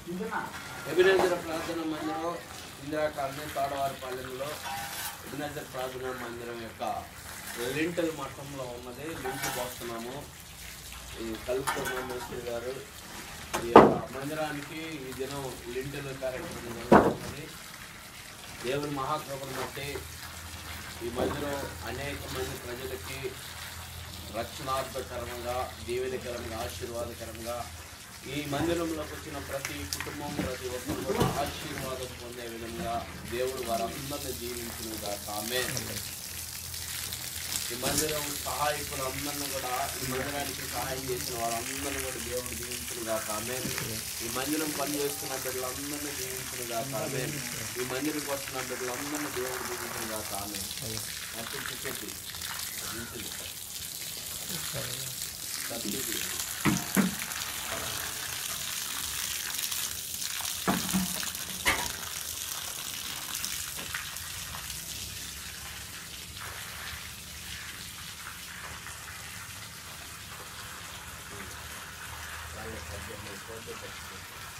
Ebenezer ప్రార్థన మందిరం Indira colony తాడవారిపాలెంలో Ebenezer ప్రార్థన మందిరం యొక్క లింటల్ మఠంలో ఉన్నది లింక్ పోస్తున్నాము ఈ కలుపుతున్న మేస్త్రి గారు ఈ యొక్క మందిరానికి ఈ దినం లింటల్ కార్యక్రమం జరుగుతున్నది దేవుని మహాకృపను బట్టి ఈ మందిరం అనేక మంది ప్రజలకి రక్షణార్థకరంగా దీవెనకరంగా ఆశీర్వాదకరంగా ఈ మందిరంలోకి వచ్చిన ప్రతి కుటుంబం ప్రతి ఒక్కరు కూడా ఆశీర్వాదం పొందే విధంగా దేవుడు వారందరిని జీవించిన గాక ఆమె ఈ మందిరం సహాయకులు అందరిని కూడా ఈ మందిరానికి సహాయం చేసిన వారందరిని కూడా దేవుడు దీవించిన గాక ఆమె ఈ మందిరం పనిచేస్తున్న బిడ్డలందరినీ దీవించిన గాక ఆమె ఈ మందిరం వస్తున్న బిడ్డలందరినీ దేవుడు దీవించిన గాక ఆమె అప్పుడు చెప్పి సబ్సిడీ వాళ్ళ సభ్యులు కోరిక